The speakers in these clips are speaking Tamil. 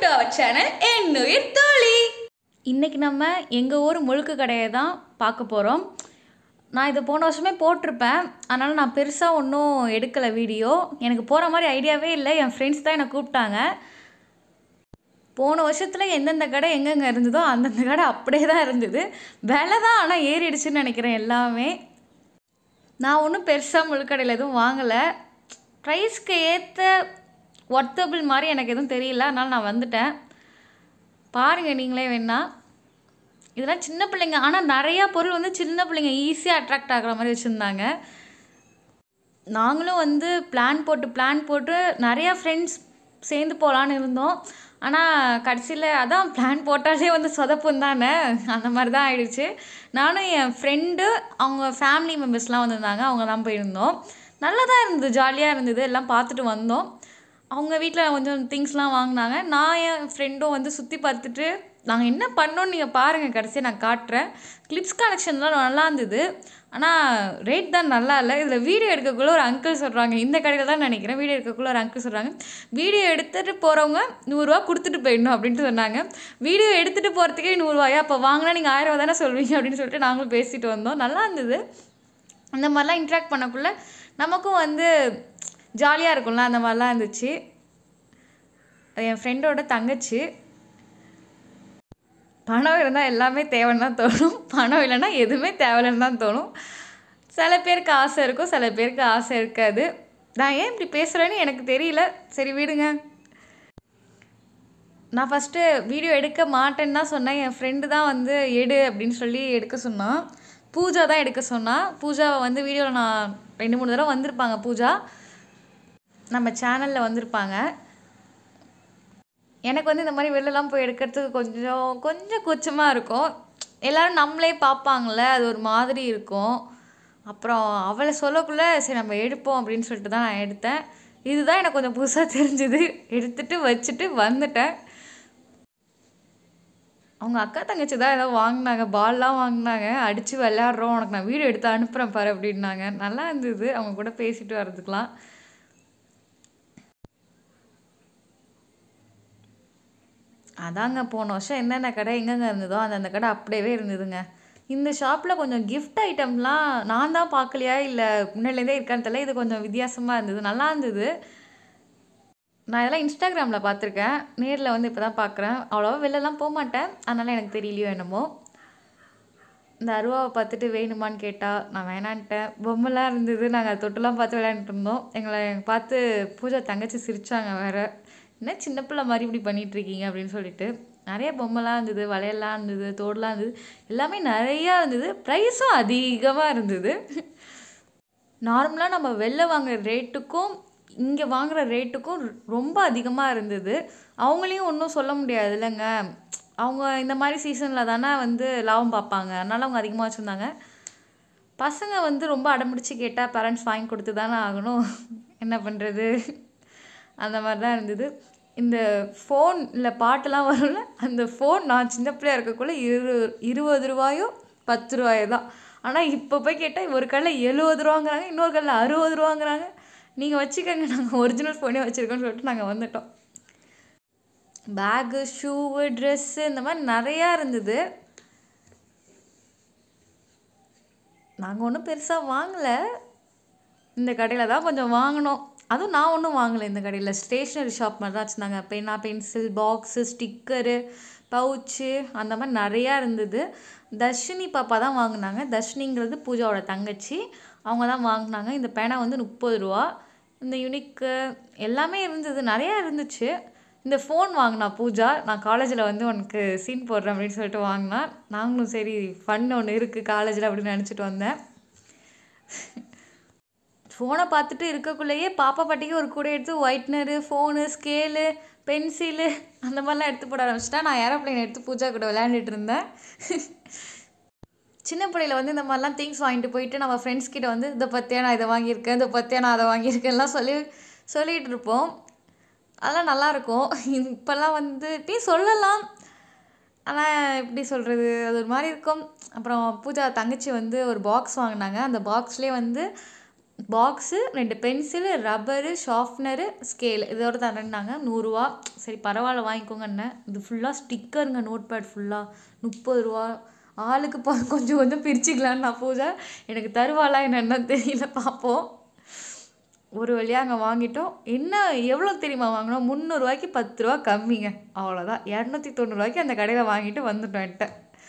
டு அவர் சேனல் என்னுயிர் தோழி இன்னைக்கு நம்ம எங்கள் ஊர் முழுக்கு கடையை தான் பார்க்க போகிறோம் நான் இதை போன வருஷமே போட்டிருப்பேன் அதனால் நான் பெருசாக ஒன்றும் எடுக்கலை வீடியோ எனக்கு போகிற மாதிரி ஐடியாவே இல்லை என் ஃப்ரெண்ட்ஸ் தான் என்னை கூப்பிட்டாங்க போன வருஷத்தில் எந்தெந்த கடை எங்கெங்கே இருந்ததோ அந்தந்த கடை அப்படியே தான் இருந்தது விலை தான் ஆனால் ஏறிடுச்சுன்னு நினைக்கிறேன் எல்லாமே நான் ஒன்றும் பெருசாக முழுக்கடையில் எதுவும் வாங்கலை ப்ரைஸ்க்கு ஏற்ற ஒர்த்தபிள் மாதிரி எனக்கு எதுவும் தெரியல அதனால் நான் வந்துட்டேன் பாருங்கள் நீங்களே வேணா இதெல்லாம் சின்ன பிள்ளைங்க ஆனால் நிறையா பொருள் வந்து சின்ன பிள்ளைங்க ஈஸியாக அட்ராக்ட் ஆகுற மாதிரி வச்சுருந்தாங்க நாங்களும் வந்து பிளான் போட்டு பிளான் போட்டு நிறையா ஃப்ரெண்ட்ஸ் சேர்ந்து போகலான்னு இருந்தோம் ஆனால் கடைசியில் அதான் பிளான் போட்டாலே வந்து சொதப்பும் தானே அந்த மாதிரி தான் ஆயிடுச்சு நானும் என் ஃப்ரெண்டு அவங்க ஃபேமிலி மெம்பர்ஸ்லாம் வந்திருந்தாங்க அவங்க தான் போயிருந்தோம் நல்லா தான் இருந்தது ஜாலியாக இருந்தது எல்லாம் பார்த்துட்டு வந்தோம் அவங்க வீட்டில் கொஞ்சம் திங்ஸ்லாம் வாங்கினாங்க நான் என் ஃப்ரெண்டும் வந்து சுற்றி பார்த்துட்டு நாங்கள் என்ன பண்ணோன்னு நீங்கள் பாருங்கள் கடைசியாக நான் காட்டுறேன் கிளிப்ஸ் கலெக்ஷன்லாம் நல்லா இருந்தது ஆனால் ரேட் தான் நல்லா இல்லை இதில் வீடியோ எடுக்கக்குள்ள ஒரு அங்கிள் சொல்கிறாங்க இந்த கடையில் தான் நினைக்கிறேன் வீடியோ எடுக்கக்குள்ள ஒரு அங்கிள் சொல்கிறாங்க வீடியோ எடுத்துகிட்டு போகிறவங்க நூறுரூவா கொடுத்துட்டு போயிடணும் அப்படின்ட்டு சொன்னாங்க வீடியோ எடுத்துகிட்டு போகிறதுக்கே நூறுரூவாயா அப்போ வாங்கினா நீங்கள் ஆயிரம் ரூபா தானே சொல்வீங்க அப்படின்னு சொல்லிட்டு நாங்களும் பேசிட்டு வந்தோம் நல்லா இருந்தது அந்த மாதிரிலாம் இன்ட்ராக்ட் பண்ணக்குள்ள நமக்கும் வந்து ஜாலியாக இருக்கும்ல அந்த மாதிரிலாம் இருந்துச்சு அது என் ஃப்ரெண்டோட தங்கச்சி பணம் இருந்தால் எல்லாமே தேவைன்னு தான் தோணும் பணம் இல்லைன்னா எதுவுமே தேவையில்லைன்னு தான் தோணும் சில பேருக்கு ஆசை இருக்கும் சில பேருக்கு ஆசை இருக்காது நான் ஏன் இப்படி பேசுகிறேன்னு எனக்கு தெரியல சரி விடுங்க நான் ஃபஸ்ட்டு வீடியோ எடுக்க மாட்டேன்னு தான் சொன்னேன் என் ஃப்ரெண்டு தான் வந்து எடு அப்படின்னு சொல்லி எடுக்க சொன்னான் பூஜா தான் எடுக்க சொன்னான் பூஜாவை வந்து வீடியோவில் நான் ரெண்டு மூணு தடவை வந்திருப்பாங்க பூஜா நம்ம சேனலில் வந்திருப்பாங்க எனக்கு வந்து இந்த மாதிரி வெளிலலாம் போய் எடுக்கிறதுக்கு கொஞ்சம் கொஞ்சம் கூச்சமாக இருக்கும் எல்லோரும் நம்மளே பார்ப்பாங்கள அது ஒரு மாதிரி இருக்கும் அப்புறம் அவளை சொல்லக்குள்ளே சரி நம்ம எடுப்போம் அப்படின்னு சொல்லிட்டு தான் நான் எடுத்தேன் இதுதான் எனக்கு கொஞ்சம் புதுசாக தெரிஞ்சுது எடுத்துட்டு வச்சுட்டு வந்துட்டேன் அவங்க அக்கா தங்கச்சி தான் ஏதோ வாங்கினாங்க பால்லாம் வாங்கினாங்க அடித்து விளையாடுறோம் உனக்கு நான் வீடியோ எடுத்து அனுப்புகிறேன் பாரு அப்படின்னாங்க நல்லா இருந்தது அவங்க கூட பேசிட்டு வர்றதுக்கெலாம் அதாங்க போன வருஷம் என்னென்ன கடை எங்கெங்கே இருந்ததோ அந்தந்த கடை அப்படியே இருந்ததுங்க இந்த ஷாப்பில் கொஞ்சம் கிஃப்ட் ஐட்டம்லாம் நான் தான் பார்க்கலையா இல்லை முன்னிலேருந்தே இருக்கான்னு தெரியல இது கொஞ்சம் வித்தியாசமாக இருந்தது நல்லா இருந்தது நான் இதெல்லாம் இன்ஸ்டாகிராமில் பார்த்துருக்கேன் நேரில் வந்து இப்போ தான் பார்க்குறேன் அவ்வளோவா வெளிலலாம் போக மாட்டேன் அதனால் எனக்கு தெரியலையோ என்னமோ இந்த அருவாவை பார்த்துட்டு வேணுமான்னு கேட்டால் நான் வேணான்ட்டேன் பொம்மைலாம் இருந்தது நாங்கள் தொட்டுலாம் பார்த்து விளையாண்டுட்டு இருந்தோம் எங்களை பார்த்து பூஜா தங்கச்சி சிரித்தாங்க வேறு என்ன சின்ன பிள்ளை மாதிரி இப்படி பண்ணிகிட்டு இருக்கீங்க அப்படின்னு சொல்லிட்டு நிறைய பொம்மைலாம் இருந்தது வளையல்லாம் இருந்தது தோடெலாம் இருந்தது எல்லாமே நிறையா இருந்தது ப்ரைஸும் அதிகமாக இருந்தது நார்மலாக நம்ம வெளில வாங்குற ரேட்டுக்கும் இங்கே வாங்குகிற ரேட்டுக்கும் ரொம்ப அதிகமாக இருந்தது அவங்களையும் ஒன்றும் சொல்ல முடியாது இல்லைங்க அவங்க இந்த மாதிரி சீசனில் தானே வந்து லாபம் பார்ப்பாங்க அதனால் அவங்க அதிகமாக வச்சுருந்தாங்க பசங்க வந்து ரொம்ப அடம்பிடிச்சு கேட்டால் பேரண்ட்ஸ் வாங்கி கொடுத்து தானே ஆகணும் என்ன பண்ணுறது அந்த மாதிரி தான் இருந்தது இந்த ஃபோன் இல்லை பாட்டெல்லாம் வரும்ல அந்த ஃபோன் நான் சின்ன பிள்ளையா இருக்கக்குள்ளே இரு இருபது ரூபாயோ பத்து ரூபாயோ தான் ஆனால் இப்போ போய் கேட்டால் ஒரு கடையில் எழுபது ரூபாங்கிறாங்க இன்னொரு கடையில் அறுபது ரூபாங்கிறாங்க நீங்கள் வச்சுக்கோங்க நாங்கள் ஒரிஜினல் ஃபோனே வச்சுருக்கோன்னு சொல்லிட்டு நாங்கள் வந்துட்டோம் பேகு ஷூவு ட்ரெஸ்ஸு இந்த மாதிரி நிறையா இருந்தது நாங்கள் ஒன்றும் பெருசாக வாங்கலை இந்த கடையில் தான் கொஞ்சம் வாங்கினோம் அதுவும் நான் ஒன்றும் வாங்கலை இந்த கடையில் ஸ்டேஷ்னரி ஷாப் மாதிரி தான் வச்சுருந்தாங்க பென்னா பென்சில் பாக்ஸு ஸ்டிக்கரு பவுச்சு அந்த மாதிரி நிறையா இருந்தது தர்ஷினி பாப்பா தான் வாங்கினாங்க தர்ஷினிங்கிறது பூஜாவோட தங்கச்சி அவங்க தான் வாங்கினாங்க இந்த பேனா வந்து முப்பது ரூபா இந்த யூனிக்கு எல்லாமே இருந்தது நிறையா இருந்துச்சு இந்த ஃபோன் வாங்கினா பூஜா நான் காலேஜில் வந்து உனக்கு சீன் போடுறேன் அப்படின்னு சொல்லிட்டு வாங்கினா நாங்களும் சரி ஃபன் ஒன்று இருக்குது காலேஜில் அப்படின்னு நினச்சிட்டு வந்தேன் ஃபோனை பார்த்துட்டு இருக்கக்குள்ளேயே பாப்பா பாட்டிக்கு ஒரு கூட எடுத்து ஒயிட்னரு ஃபோனு ஸ்கேலு பென்சிலு அந்த மாதிரிலாம் எடுத்து போட ஆரம்பிச்சிட்டா நான் ஏரோப்ளைன் எடுத்து பூஜா கூட விளையாண்டுட்டு இருந்தேன் சின்ன பிள்ளையில வந்து இந்த மாதிரிலாம் திங்ஸ் வாங்கிட்டு போயிட்டு நம்ம ஃப்ரெண்ட்ஸ் கிட்ட வந்து இதை பற்றியா நான் இதை வாங்கியிருக்கேன் இதை பற்றியா நான் அதை வாங்கியிருக்கேன்லாம் சொல்லி சொல்லிகிட்டு இருப்போம் அதெல்லாம் நல்லாயிருக்கும் இப்போல்லாம் வந்து இப்படியும் சொல்லலாம் ஆனால் எப்படி சொல்கிறது அது ஒரு மாதிரி இருக்கும் அப்புறம் பூஜா தங்கச்சி வந்து ஒரு பாக்ஸ் வாங்கினாங்க அந்த பாக்ஸ்லேயே வந்து பாக்ஸு ரெண்டு பென்சிலு ரப்பரு ஷார்ப்னரு ஸ்கேலு இதோட தரேன்னாங்க நூறுரூவா சரி பரவாயில்ல வாங்கிக்கோங்கண்ணே இது ஃபுல்லாக ஸ்டிக்கருங்க நோட் பேட் ஃபுல்லாக முப்பது ரூபா ஆளுக்கு ப கொஞ்சம் கொஞ்சம் பிரிச்சுக்கலான்னு நான் பூஜா எனக்கு தருவாளா என்னென்னு தெரியல பார்ப்போம் ஒரு வழியாக அங்கே வாங்கிட்டோம் என்ன எவ்வளோ தெரியுமா வாங்கினோம் முந்நூறுரூவாய்க்கு பத்து ரூபா கம்மிங்க அவ்வளோதான் இரநூத்தி தொண்ணூறுரூவாய்க்கு அந்த கடையில் வாங்கிட்டு வந்துட்டோம் என்கிட்ட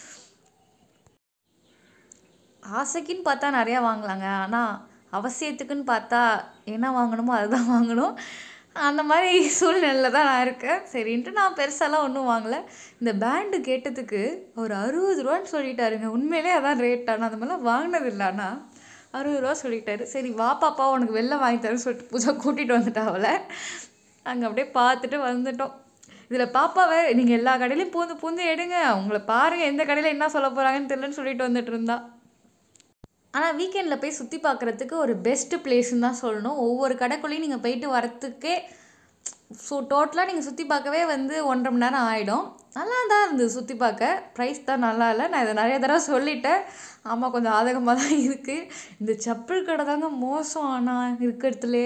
ஆசைக்குன்னு பார்த்தா நிறையா வாங்கலாங்க ஆனால் அவசியத்துக்குன்னு பார்த்தா என்ன வாங்கணுமோ அதுதான் வாங்கணும் அந்த மாதிரி சூழ்நிலையில் தான் நான் இருக்கேன் சரின்ட்டு நான் பெருசாலாம் ஒன்றும் வாங்கலை இந்த பேண்டு கேட்டதுக்கு ஒரு அறுபது ரூபான்னு சொல்லிட்டாருங்க உண்மையிலே அதான் ரேட் ஆனால் அந்த மாதிரிலாம் வாங்கினது இல்லை ஆனால் அறுபது ரூபா சொல்லிட்டாரு சரி வா பாப்பா உனக்கு வெளில வாங்கி தரேன்னு சொல்லிட்டு பூஜா கூட்டிகிட்டு வந்துட்டா அவளை அங்கே அப்படியே பார்த்துட்டு வந்துட்டோம் இதில் பாப்பாவை நீங்கள் எல்லா கடையிலையும் பூந்து பூந்து எடுங்க உங்களை பாருங்கள் எந்த கடையில் என்ன சொல்ல போகிறாங்கன்னு தெரியலன்னு சொல்லிட்டு வந்துட்டு இருந்தா ஆனால் வீக்கெண்டில் போய் சுற்றி பார்க்குறதுக்கு ஒரு பெஸ்ட்டு பிளேஸ்ன்னு தான் சொல்லணும் ஒவ்வொரு கடைக்குள்ளேயும் நீங்கள் போயிட்டு வரத்துக்கே ஸோ டோட்டலாக நீங்கள் சுற்றி பார்க்கவே வந்து ஒன்றரை மணி நேரம் ஆகிடும் நல்லா தான் இருந்தது சுற்றி பார்க்க ப்ரைஸ் தான் நல்லா இல்லை நான் இதை நிறைய தடவை சொல்லிட்டேன் ஆமாம் கொஞ்சம் ஆதகமாக தான் இருக்குது இந்த செப்பல் கடை தாங்க மோசம் ஆனால் இருக்கிறதுலே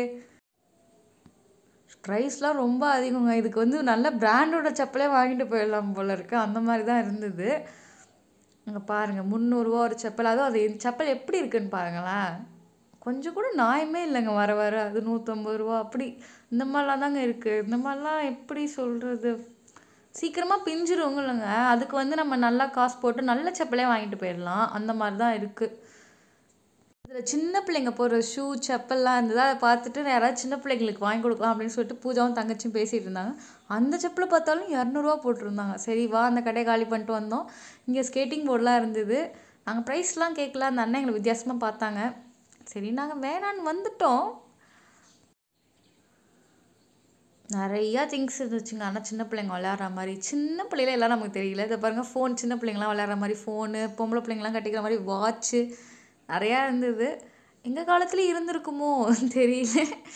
ப்ரைஸ்லாம் ரொம்ப அதிகங்க இதுக்கு வந்து நல்ல பிராண்டோட செப்பலே வாங்கிட்டு போயிடலாம் போல இருக்கு அந்த மாதிரி தான் இருந்தது அங்கே பாருங்கள் முந்நூறுரூவா ஒரு செப்பல் அதுவும் அது இந்த செப்பல் எப்படி இருக்குன்னு பாருங்களேன் கொஞ்சம் கூட நியாயமே இல்லைங்க வர வர அது நூற்றம்பது ரூபா அப்படி இந்த மாதிரிலாம் தாங்க இருக்குது இந்த மாதிரிலாம் எப்படி சொல்கிறது சீக்கிரமாக பிஞ்சிருவங்க இல்லைங்க அதுக்கு வந்து நம்ம நல்லா காசு போட்டு நல்ல செப்பலே வாங்கிட்டு போயிடலாம் அந்த மாதிரி தான் இருக்குது இதில் சின்ன பிள்ளைங்க போடுற ஷூ செப்பல்லாம் இருந்தது அதை பார்த்துட்டு யாராவது சின்ன பிள்ளைங்களுக்கு வாங்கி கொடுக்கலாம் அப்படின்னு சொல்லிட்டு பூஜாவும் தங்கச்சியும் பேசிகிட்டு இருந்தாங்க அந்த செப்பலை பார்த்தாலும் இரநூறுவா போட்டிருந்தாங்க சரி வா அந்த கடையை காலி பண்ணிட்டு வந்தோம் இங்கே ஸ்கேட்டிங் போர்டெலாம் இருந்தது நாங்கள் ப்ரைஸ்லாம் கேட்கல அந்த அண்ணன் எங்களை வித்தியாசமாக பார்த்தாங்க சரி நாங்கள் வேணான்னு வந்துட்டோம் நிறையா திங்ஸ் இருந்துச்சுங்க ஆனால் சின்ன பிள்ளைங்க விளையாடுற மாதிரி சின்ன பிள்ளைல எல்லாம் நமக்கு தெரியல இதை பாருங்கள் ஃபோன் சின்ன பிள்ளைங்களாம் விளையாடுற மாதிரி ஃபோனு பொம்பளை பிள்ளைங்களாம் கட்டிக்கிற மாதிரி வாட்ச்சு நிறையா இருந்தது எங்கள் காலத்துலேயும் இருந்திருக்குமோ தெரியல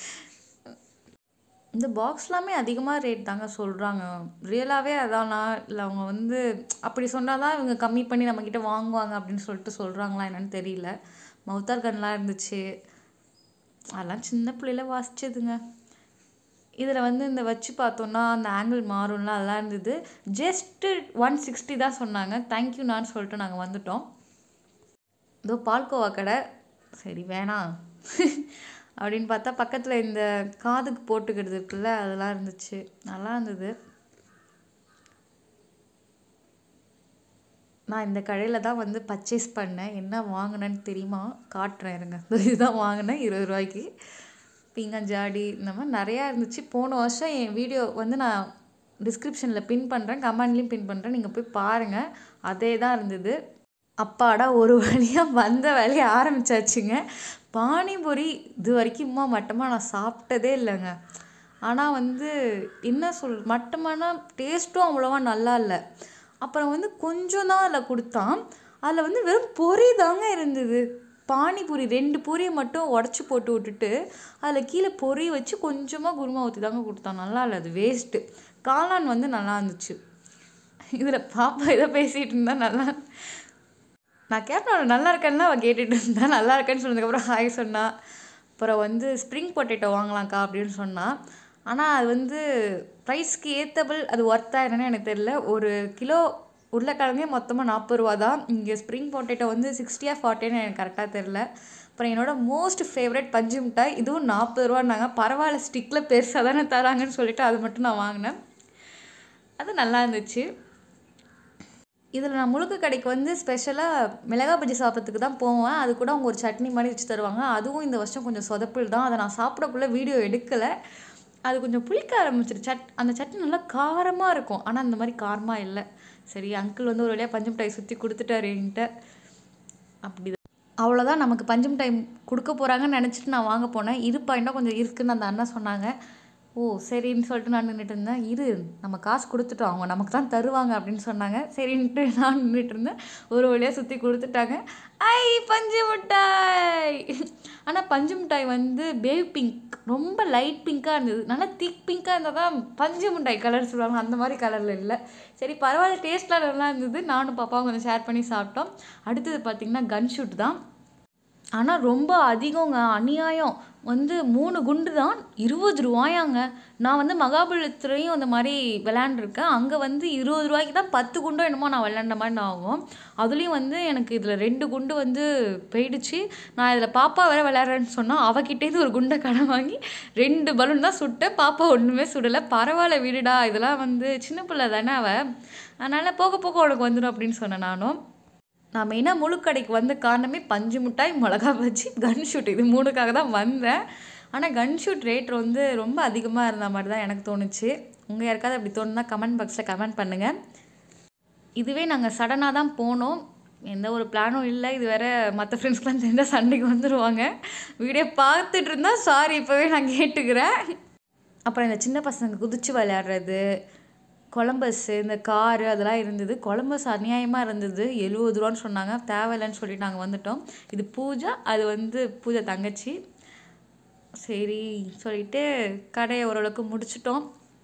இந்த பாக்ஸ்லாமே அதிகமாக ரேட் தாங்க சொல்கிறாங்க ரியலாகவே அதானா இல்லை அவங்க வந்து அப்படி சொன்னால் தான் இவங்க கம்மி பண்ணி நம்மக்கிட்ட வாங்குவாங்க அப்படின்னு சொல்லிட்டு சொல்கிறாங்களா என்னன்னு தெரியல மவுத்தார் கன்லாம் இருந்துச்சு அதெல்லாம் சின்ன பிள்ளையில வாசிச்சதுங்க இதில் வந்து இந்த வச்சு பார்த்தோன்னா அந்த ஆங்கிள் மாறும்ல அதெல்லாம் இருந்தது ஜஸ்ட்டு ஒன் சிக்ஸ்டி தான் சொன்னாங்க தேங்க்யூண்ணான்னு சொல்லிட்டு நாங்கள் வந்துட்டோம் இதோ பால்கோவா கடை சரி வேணாம் அப்படின்னு பார்த்தா பக்கத்தில் இந்த காதுக்கு போட்டுக்கிறது இருக்குல்ல அதெல்லாம் இருந்துச்சு நல்லா இருந்தது நான் இந்த கடையில் தான் வந்து பர்ச்சேஸ் பண்ணேன் என்ன வாங்கினேன்னு தெரியுமா காட்டுறேன் இருங்க இதுதான் வாங்கினேன் இருபது ரூபாய்க்கு பீங்கஞ்சாடி இந்த மாதிரி நிறையா இருந்துச்சு போன வருஷம் என் வீடியோ வந்து நான் டிஸ்கிரிப்ஷனில் பின் பண்ணுறேன் கமெண்ட்லேயும் பின் பண்ணுறேன் நீங்கள் போய் பாருங்கள் அதே தான் இருந்தது அப்பாடா ஒரு வழியாக வந்த வேலையை ஆரம்பிச்சாச்சுங்க பானிபூரி இது வரைக்கும் இம்மா மட்டமாக நான் சாப்பிட்டதே இல்லைங்க ஆனால் வந்து என்ன சொல் மட்டமானா டேஸ்ட்டும் அவ்வளோவா நல்லா இல்லை அப்புறம் வந்து கொஞ்சம் தான் அதில் கொடுத்தான் அதில் வந்து வெறும் பொரி தாங்க இருந்தது பானிபூரி ரெண்டு பூரியை மட்டும் உடச்சி போட்டு விட்டுட்டு அதில் கீழே பொரி வச்சு கொஞ்சமாக குருமா ஊற்றி தாங்க கொடுத்தான் நல்லா இல்லை அது வேஸ்ட்டு காளான் வந்து நல்லா இருந்துச்சு இதில் பாப்பா இதை பேசிகிட்டு இருந்தா நல்லா நான் கேட்டேன் நல்லா இருக்கேன்னு அவள் கேட்டுட்டு இருந்தா நல்லா இருக்கேன்னு சொன்னதுக்கப்புறம் ஹாய் சொன்னா அப்புறம் வந்து ஸ்ப்ரிங் பொட்டேட்டோ வாங்கலாம்க்கா அப்படின்னு சொன்னா ஆனால் அது வந்து ப்ரைஸ்க்கு ஏற்றபிள் அது ஒர்த்தா என்னன்னு எனக்கு தெரியல ஒரு கிலோ உருளைக்கிழங்கே மொத்தமாக நாற்பது ரூபா தான் இங்கே ஸ்ப்ரிங் பொட்டேட்டோ வந்து சிக்ஸ்டியா ஃபார்ட்டின்னு எனக்கு கரெக்டாக தெரில அப்புறம் என்னோட மோஸ்ட் ஃபேவரட் பஞ்சு மிட்டாய் இதுவும் நாற்பது ரூபான்னாங்க பரவாயில்ல ஸ்டிக்கில் பெருசாக தானே தராங்கன்னு சொல்லிட்டு அது மட்டும் நான் வாங்கினேன் அது நல்லா இருந்துச்சு இதில் நான் முழுக்கு கடைக்கு வந்து ஸ்பெஷலாக மிளகா பஜ்ஜி சாப்பிட்றதுக்கு தான் போவேன் அது கூட அவங்க ஒரு சட்னி மாதிரி வச்சு தருவாங்க அதுவும் இந்த வருஷம் கொஞ்சம் சொதப்பில் தான் அதை நான் சாப்பிடக்குள்ள வீடியோ எடுக்கலை அது கொஞ்சம் புளிக்க ஆரம்பிச்சிரு சட் அந்த சட்னி நல்லா காரமாக இருக்கும் ஆனால் அந்த மாதிரி காரமாக இல்லை சரி அங்கிள் வந்து ஒரு வழியாக பஞ்சு மிட்டாய் சுற்றி கொடுத்துட்டாரு என்கிட்ட அப்படி அவ்வளோதான் நமக்கு பஞ்சம் டைம் கொடுக்க போகிறாங்கன்னு நினச்சிட்டு நான் வாங்க போனேன் இரு பாயிண்டாக கொஞ்சம் இருக்குன்னு அந்த அண்ணா சொன்னாங்க ஓ சரின்னு சொல்லிட்டு நான் நின்றுட்டு இருந்தேன் இரு நம்ம காசு கொடுத்துட்டோம் அவங்க நமக்கு தான் தருவாங்க அப்படின்னு சொன்னாங்க சரின்ட்டு நான் நின்றுட்டு இருந்தேன் ஒரு வழியாக சுற்றி கொடுத்துட்டாங்க ஐ பஞ்சு மிட்டாய் ஆனால் பஞ்சு மிட்டாய் வந்து பேபி பிங்க் ரொம்ப லைட் பிங்க்காக இருந்தது நல்லா திக் பிங்க்காக இருந்தால் தான் பஞ்சு மிட்டாய் கலர் சொல்லுவாங்க அந்த மாதிரி கலரில் இல்லை சரி பரவாயில்ல டேஸ்ட்லாம் நல்லா இருந்தது நானும் பாப்பாவும் கொஞ்சம் ஷேர் பண்ணி சாப்பிட்டோம் அடுத்தது பார்த்திங்கன்னா கன் ஷூட் தான் ஆனால் ரொம்ப அதிகங்க அநியாயம் வந்து மூணு குண்டு தான் இருபது ரூபாயாங்க நான் வந்து மகாபலிபுரத்துலையும் அந்த மாதிரி விளையாண்டுருக்கேன் அங்கே வந்து இருபது ரூபாய்க்கு தான் பத்து குண்டோ என்னமோ நான் விளையாண்ட மாதிரி நான் ஆகும் அதுலேயும் வந்து எனக்கு இதில் ரெண்டு குண்டு வந்து போயிடுச்சு நான் இதில் பாப்பா வேற விளையாடுறேன்னு சொன்னால் அவகிட்டேருந்து ஒரு குண்டை கடன் வாங்கி ரெண்டு பலூன் தான் சுட்டேன் பாப்பா ஒன்றுமே சுடலை பரவாயில்ல விடுடா இதெல்லாம் வந்து சின்ன பிள்ளை தானே அவள் அதனால் போக போக உனக்கு வந்துடும் அப்படின்னு சொன்னேன் நானும் நான் மெயினாக முழுக்கடைக்கு வந்த காரணமே பஞ்சு மிட்டாய் மிளகா பஜ்ஜி கன் ஷூட் இது மூணுக்காக தான் வந்தேன் ஆனால் கன் ஷூட் ரேட் வந்து ரொம்ப அதிகமாக இருந்த மாதிரி தான் எனக்கு தோணுச்சு உங்கள் யாருக்காவது அப்படி தோணுன்னா கமெண்ட் பாக்ஸில் கமெண்ட் பண்ணுங்கள் இதுவே நாங்கள் சடனாக தான் போனோம் எந்த ஒரு பிளானும் இல்லை இது வேற மற்ற ஃப்ரெண்ட்ஸ்க்கெலாம் தெரிஞ்சால் சண்டைக்கு வந்துடுவாங்க வீடியோ பார்த்துட்டு இருந்தால் சாரி இப்போவே நான் கேட்டுக்கிறேன் அப்புறம் இந்த சின்ன பசங்க குதிச்சு விளையாடுறது கொலம்பஸ்ஸு இந்த காரு அதெல்லாம் இருந்தது கொலம்பஸ் அநியாயமாக இருந்தது எழுபது ரூபான்னு சொன்னாங்க தேவையில்லைன்னு சொல்லிட்டு நாங்கள் வந்துட்டோம் இது பூஜா அது வந்து பூஜா தங்கச்சி சரி சொல்லிட்டு கடையை ஓரளவுக்கு முடிச்சிட்டோம்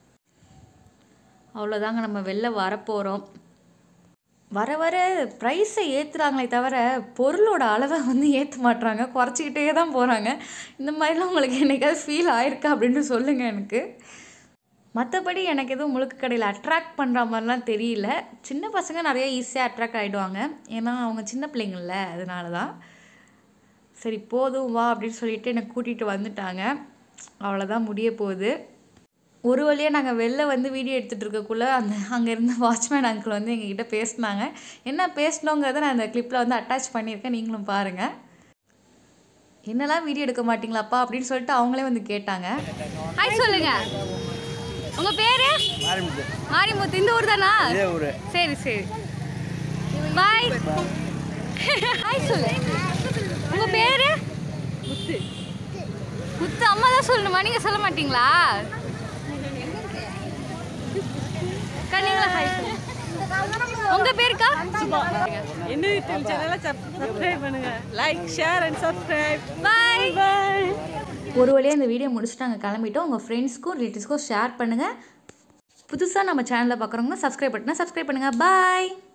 அவ்வளோதாங்க நம்ம வெளில வரப்போகிறோம் வர வர ப்ரைஸை ஏற்றுறாங்களே தவிர பொருளோட அளவை வந்து ஏற்ற மாட்றாங்க குறைச்சிக்கிட்டே தான் போகிறாங்க இந்த மாதிரிலாம் உங்களுக்கு என்னைக்காவது ஃபீல் ஆயிருக்கா அப்படின்னு சொல்லுங்கள் எனக்கு மற்றபடி எனக்கு எதுவும் முழுக்க கடையில் அட்ராக்ட் பண்ணுற மாதிரிலாம் தெரியல சின்ன பசங்க நிறைய ஈஸியாக அட்ராக்ட் ஆகிடுவாங்க ஏன்னா அவங்க சின்ன பிள்ளைங்கள்ல அதனால தான் சரி போதும் வா அப்படின்னு சொல்லிட்டு என்னை கூட்டிகிட்டு வந்துட்டாங்க அவ்வளோதான் முடிய போகுது ஒரு வழியாக நாங்கள் வெளில வந்து வீடியோ எடுத்துகிட்டு இருக்கக்குள்ளே அந்த அங்கே இருந்த வாட்ச்மேன் அங்கிள் வந்து எங்ககிட்ட பேசினாங்க என்ன பேசினோங்கிறத நான் அந்த கிளிப்பில் வந்து அட்டாச் பண்ணியிருக்கேன் நீங்களும் பாருங்கள் என்னெல்லாம் வீடியோ எடுக்க மாட்டீங்களாப்பா அப்படின்னு சொல்லிட்டு அவங்களே வந்து கேட்டாங்க ஹாய் சொல்லுங்க உங்க பேரு ஆரம்பிச்சு மாரிமுத்து இந்த ஊர் தானா இதே ஊர் சரி சரி பாய் ஹாய் சொல்லு உங்க பேரு முத்து முத்து அம்மா தான் சொல்லணுமா நீங்க சொல்ல மாட்டீங்களா அக்கா, நீங்களா ஹாய் சொல்லுங்க உங்க பேருக்கா என்ன யூடியூப் சேனலை சப்ஸ்கிரைப் பண்ணுங்க like share and subscribe bye bye ஒரு வழியாக இந்த வீடியோ முடிச்சுட்டு நாங்கள் கிளம்பிட்டோம் உங்கள் ஃப்ரெண்ட்ஸ்க்கும் ரிலேட்டிவ்ஸ்க்கும் ஷேர் பண்ணுங்கள் புதுசாக நம்ம சேனலில் பார்க்குறவங்க சப்ஸ்கிரைப் பண்ணுங்கள் சப்ஸ்கிரைப் பண்ணுங்கள் பாய்